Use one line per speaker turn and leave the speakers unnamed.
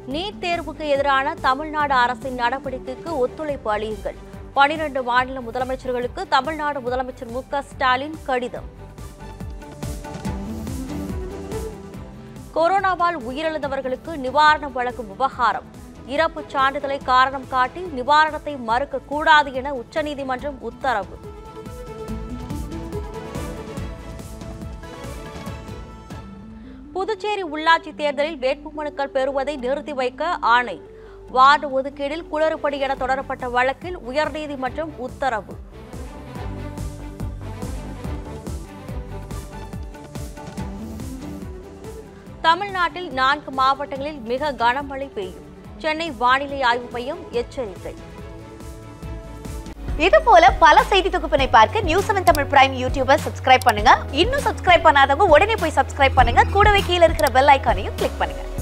NEET தேர்வுக்கு எதிரான தமிழ்நாடு அரசின் நடவடிக்கைக்கு ஒத்துழைப்பு அளியுங்கள் பனிரண்டு மாநில முதலமைச்சர்களுக்கு தமிழ்நாடு முதலமைச்சர் மு க ஸ்டாலின் கடிதம் கொரோனாவால் உயிரிழந்தவர்களுக்கு நிவாரணம் வழங்கும் விவகாரம் இறப்பு சான்றிதழை காரணம் காட்டி நிவாரணத்தை மறுக்க கூடாது என உச்சநீதிமன்றம் உத்தரவு புதுச்சேரி உள்ளாட்சி தேர்தலில் வேட்புமனுக்கள் பெறுவதை நிறுத்தி வைக்க ஆணை வார்டு ஒதுக்கீடில் குளறுபடி என தொடரப்பட்ட வழக்கில் உயர்நீதிமன்றம் உத்தரவு தமிழ்நாட்டில் நான்கு மாவட்டங்களில் மிக கனமழை பெய்யும் சென்னை வானிலை ஆய்வு மையம் எச்சரிக்கை
இது போல பல செய்தி தொகுப்பினை பார்க்க news seven Tamil prime YouTuber subscribe பண்ணுங்க இன்னும் சப்ஸ்கிரைப் பண்ணாதவங்க உடனே போய் சப்ஸ்கிரைப் பண்ணுங்க கூடவே கீழே இருக்கிற பெல் ஐக்கானையும் கிளிக் பண்ணுங்க